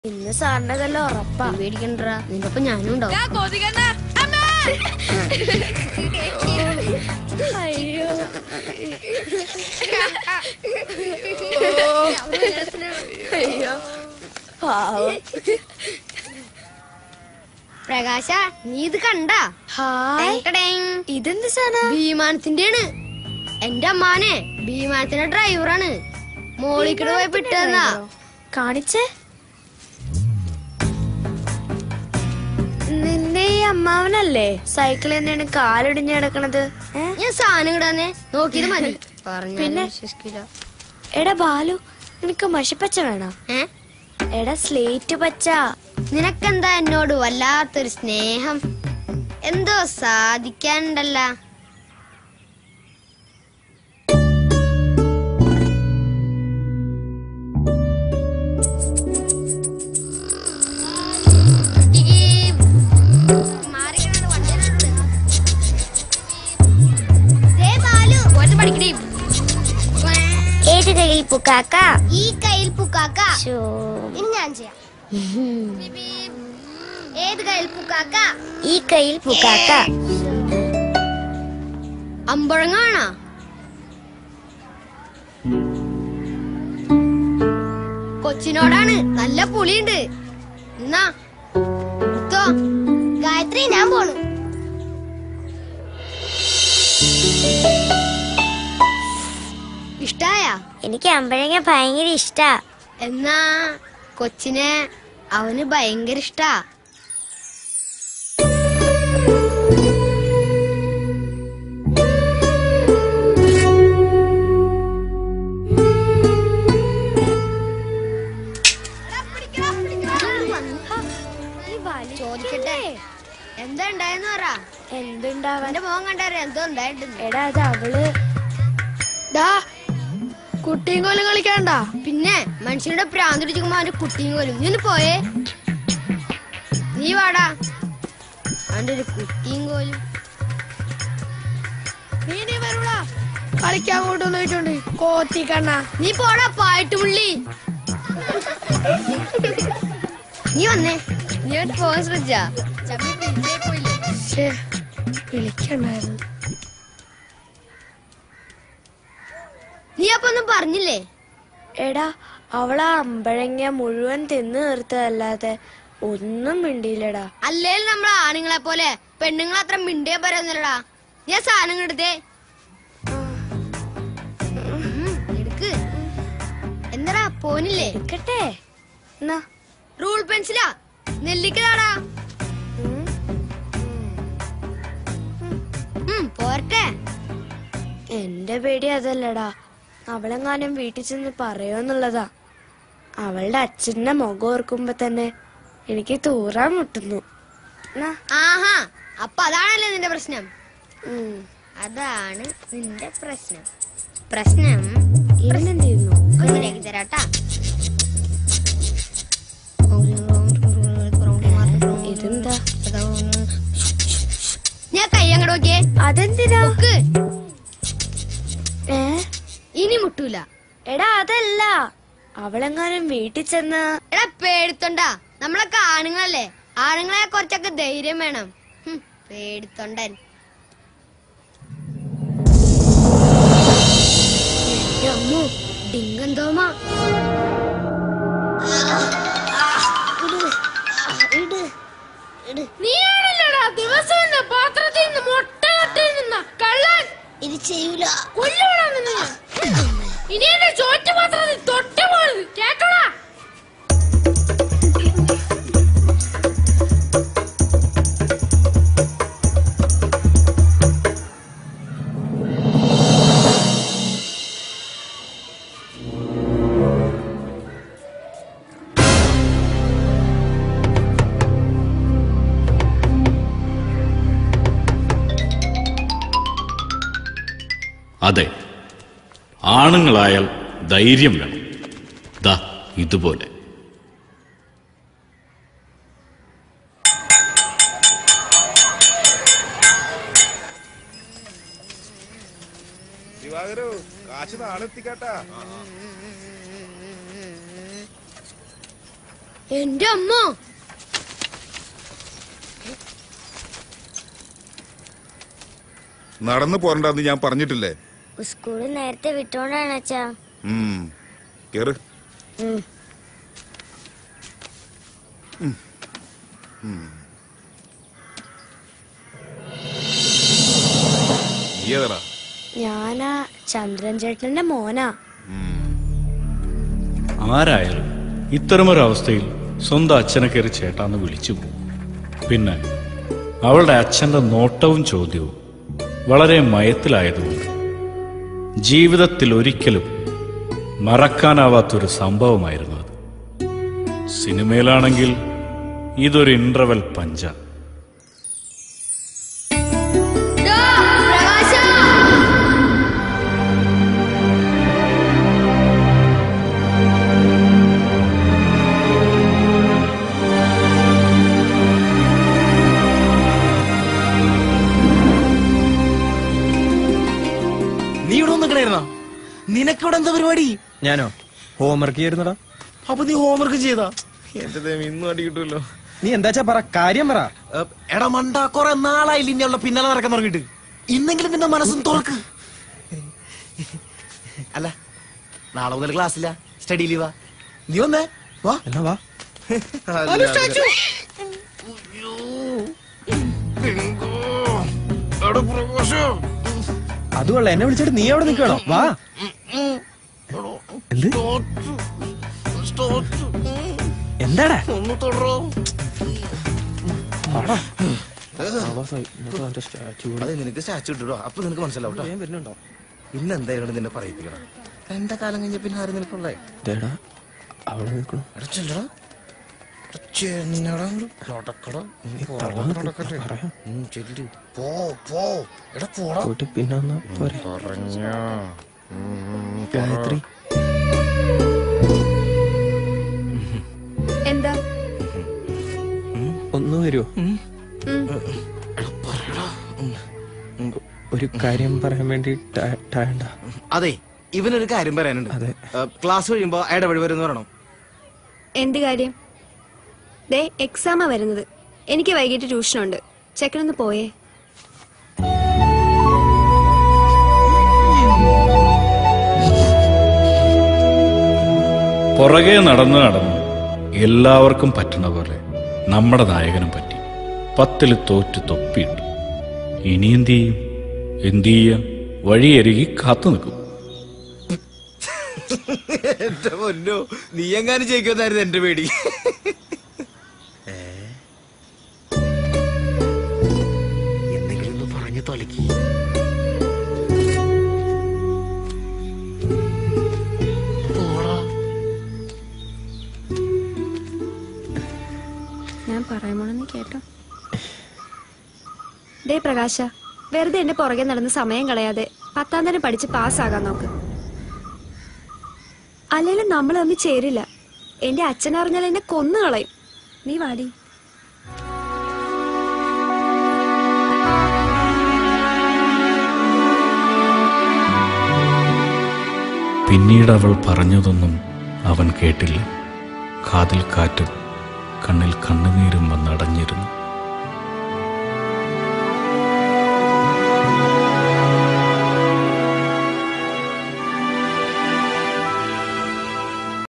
ഇന്ന് സാറിന്റെ കല്ല ഉറപ്പാ പേടിക്കണ്ടാ നിന്റെ ഒപ്പം ഞാനും ഉണ്ടാവും അയ്യോ അയ്യോ പാവം പ്രകാശ നീ ഇത് കണ്ട ഹായ് ഇതെന്ത് സാധന വിമാനത്തിന്റെയാണ് എന്റെ അമ്മാനെ വിമാനത്തിന്റെ ഡ്രൈവറാണ് മോളിക്കട് പോയി വിട്ടതാ കാണിച്ചേ നിന്റെ ഈ അമ്മാവനല്ലേ സൈക്കിൾ തന്നെയാണ് കാലൊടിഞ്ഞ് കിടക്കണത് ഏ? ഞാൻ സാധനം കിടാന്നെ നോക്കിയത് മതി പിന്നെ? പിന്നെ വിശ്വസിക്കില്ല എടാ ബാലു നിനക്ക് മഷിപ്പച്ച വേണോ ഏ എടാ സ്ലേറ്റ് പച്ച നിനക്കെന്താ എന്നോട് വല്ലാത്തൊരു സ്നേഹം എന്തോ സാധിക്കാനുണ്ടല്ല ഏത് കയ്യിൽ പുക്കാക്ക ഈ കയ്യിൽ പൂക്കാക്ക ഇനി ഞാൻ ചെയ്യാം ഏത് കയ്യിൽ പൂക്കാക്ക ഈ കയ്യിൽ പുക്കാക്ക അമ്പഴങ്ങാണോ കൊച്ചിനോടാണ് നല്ല പുളിയുണ്ട് എന്നാ എടുത്തോ. ഗായത്രി ഞാൻ പോണു ഇഷ്ടായ എനിക്ക് അമ്പഴങ്ങ ഭയങ്കര ഇഷ്ടാ എന്നാ കൊച്ചിനെ അവന് ഭയങ്കര ഇഷ്ടാ ചോദിക്കട്ടെ എന്താ ഉണ്ടായെന്ന് പറ എന്തുണ്ടാവാൻ അവന്റെ മോൻ കണ്ടാരെ എന്തോ ഉണ്ടായിട്ടുണ്ട് എടാ അത് അവള് ഡാ കുട്ടിയും കോലും കളിക്കാണ്ടാ പിന്നെ മനുഷ്യരുടെ പ്രാന്ത് പിടിക്കുമ്പോ അവന്റെ കുട്ടിയും പോലും നീ ഒന്ന് പോയേ നീ വാടാ അവന്റെ ഒരു കുട്ടിയും കോലും നീ നീ വരൂടാ കളിക്കാൻ കൊണ്ടുവന്ന് പോയിട്ടുണ്ട് കോത്തി കണ്ണ നീ പോടാ പായിട്ട് പുള്ളി നീ വന്നേ നീ ഒരു ഫോൺ ശ്രദ്ധിച്ചാ ചമ്മി പിടിച്ചേ പോയില്ലേ വിളിക്കണ്ടായിരുന്നു നീ അപ്പൊ ഒന്നും പറഞ്ഞില്ലേ എടാ അവളാ അമ്പഴങ്ങ മുഴുവൻ തിന്നു തീർത്തതല്ലാതെ ഒന്നും മിണ്ടിയില്ലടാ അല്ലേലും നമ്മളെ ആണുങ്ങളെ പോലെ പെണ്ണുങ്ങൾ അത്ര മിണ്ടിയാ പറയുന്നില്ലടാ നീ ആ സാധനം എടുത്തേ എടുക്ക് എന്താടാ പോനില്ലേ എടുക്കട്ടെ എന്നാ റൂൾ പെൻസിലാ നെല്ലിക്കതാടാ ഉം. ഉം, പോരട്ടെ എന്റെ പേടി അതല്ലടാ അവളെങ്ങാനും വീട്ടിൽ ചെന്ന് പറയുമെന്നുള്ളതാ അവളുടെ അച്ഛന്റെ മുഖം ഓർക്കുമ്പോ തന്നെ എനിക്ക് തൂറാൻ മുട്ടുന്നു എന്നാ, ആഹാ അപ്പൊ അതാണല്ലേ നിന്റെ പ്രശ്നം ഉം. അതാണ് നിന്റെ പ്രശ്നം പ്രശ്നം ഇവനെന്ത് ചെയ്യുന്നു ശരിയാക്കി തരാട്ടാ ഇതെന്താ ഞാൻ കൈ അങ്ങോട്ട് നോക്കിയേ അതെന്തിനാ നോക്ക് ഏ ഇനി മുട്ടൂല എടാ അതല്ല അവളെങ്ങാനും വീട്ടിൽ ചെന്ന് എടാ പേടിത്തൊണ്ടാ നമ്മളൊക്കെ ആണുങ്ങളല്ലേ ആണുങ്ങളെ കുറച്ചൊക്കെ ധൈര്യം വേണം ഹും, പേടിത്തൊണ്ടൻ എന്റെ അമ്മോ ഡിങ്കന്തോമാ നീയാണല്ലോടാ ദിവസം പാത്രത്തിൽ നിന്ന് മുട്ട നിന്ന കള്ളൻ ഇത് ചെയ്യൂല കൊല്ലുവാടാ നിന്നെ ഇനി എന്റെ ചോറ്റ പാത്രത്തിൽ തൊട്ട പോണത് കേക്കടാ അതെ ആണുങ്ങളായാൽ ധൈര്യം വേണം ദാ ഇതുപോലെ ദിവാകരു കാശ് നാളെ എത്തിക്കാട്ടാ എന്റെ അമ്മ നടന്നു പോരണ്ടെന്ന് ഞാൻ പറഞ്ഞിട്ടില്ലേ സ്കൂളിൽ നേരത്തെ വിട്ടോണ്ടാണ് അച്ഛാ ഉം. കേറ് നീ ഏതാടാ ഞാനാ ചന്ദ്രൻ ചേട്ടന്റെ മോനാ ആരായാലും ഇത്തരമൊരവസ്ഥയിൽ സ്വന്തം അച്ഛനെ കയറി ചേട്ടാന്ന് വിളിച്ചു പോകും പിന്നെ അവളുടെ അച്ഛന്റെ നോട്ടവും ചോദ്യവും വളരെ മയത്തിലായതുകൊണ്ട് ജീവിതത്തിൽ ഒരിക്കലും മറക്കാനാവാത്തൊരു സംഭവമായിരുന്നു അത് സിനിമയിലാണെങ്കിൽ ഇതൊരു ഇന്റർവെൽ പഞ്ച ഡാ, പ്രകാശാ. നീ ഇവിടെ വന്നിക്കണായിരുന്നോ നിനക്കിവിടെ എന്താ പരിപാടി ഞാനോ ഹോംവർക്ക് ചെയ്യുന്നടാ അപ്പൊ നീ ഹോംവർക്ക് ചെയ്താ എന്റെ ദൈവം ഇന്നും അടി കിട്ടുമല്ലോ നീ എന്താച്ചാ പറ കാര്യം പറ ഏ, എടാ മണ്ട കൊറേ നാളായില്ല ഇനിയുള്ള പിന്നാലെ നടക്കാൻ തുടങ്ങിയിട്ട് ഇന്നെങ്കിലും നിന്റെ മനസ്സും തുറക്ക് അല്ല നാളെ മുതൽ ക്ലാസ്സില്ല സ്റ്റഡി ലീവാ നീ വന്നേ വാ എന്നാ വാ അല്ല, സ്റ്റാച്ചു. അയ്യോ. എടാ പ്രകാശം. അതുമല്ല എന്നെ വിളിച്ചിട്ട് നീ അവിടെ നിൽക്കണോ വാ എന്ത് തോറ്റു. തോറ്റു. എന്താടാ ഒന്ന് തുടരോ അതെ നിനക്ക് സ്റ്റാച്ചു ഇട്ടോ അപ്പൊ നിനക്ക് മനസ്സിലാവും ട്ടോ. വരുന്നുണ്ടോ ഇന്ന് എന്തായാലും നിന്നെ പറയിപ്പിക്കണം രണ്ട കാലം കഴിഞ്ഞ പിന്നെ ആരും നിനക്കുള്ളേ ദേടാ അവിടെ നിൽക്കണോ എടാ ചെല്ലടാ എടാ ചെന്നടാ അങ്ങട്. നടക്കടാ. നീ പുറകോട്ട് നടക്കട്ടെ. ഉം, ചെല്ല്. പോ പോ എടാ പോടാ പോയിട്ട് പിന്നെ വന്നാ പോരെ പറഞ്ഞോ ഗായത്രി എന്താ ഒന്ന് വരുമോ ഒരു കാര്യം പറയാൻ വേണ്ടി ടായണ്ട അതെ ഇവനൊരു കാര്യം പറയാനുണ്ട് അതെ. ഏ, ക്ലാസ് കഴിയുമ്പോ ഇടപെടി വരുന്ന പറയണം എന്ത് കാര്യം ദേ എക്സാമാ വരുന്നത് എനിക്ക് വൈകിട്ട് ട്യൂഷനുണ്ട് ചെക്കനൊന്ന് പോയേ പുറകെ നടന്നു നടന്ന് എല്ലാവർക്കും പറ്റുന്ന പോലെ നമ്മുടെ നായകനും പറ്റി പത്തിൽ തോറ്റ് തൊപ്പിയിട്ടു ഇനി എന്ത് ചെയ്യും എന്ത് ചെയ്യാൻ വഴിയരുകി കാത്തു നിൽക്കും എന്റെ പൊന്നോ നീ എങ്ങാനും ജയിക്കുമെന്നായിരുന്നു എന്റെ പേടി ഏ? എന്തെങ്കിലും ഒന്ന് പറഞ്ഞു തൊലക്കി ഞാൻ പറയാൻ പോണെന്ന് കേട്ടോ ഡേ പ്രകാശ വെറുതെ എന്റെ പുറകെ നടന്ന് സമയം കളയാതെ പത്താം തരം പഠിച്ച് പാസ്സാകാൻ നോക്ക് അല്ലെങ്കിലും നമ്മൾ തമ്മിൽ ചേരില്ല എന്റെ അച്ഛൻ അറിഞ്ഞാൽ എന്നെ കൊന്നു കളയും നീ വാടി പിന്നീട് അവൾ പറഞ്ഞതൊന്നും അവൻ കേട്ടില്ല കാതിൽ കാറ്റും കണ്ണിൽ കണ്ണുനീരും വന്നടഞ്ഞിരുന്നു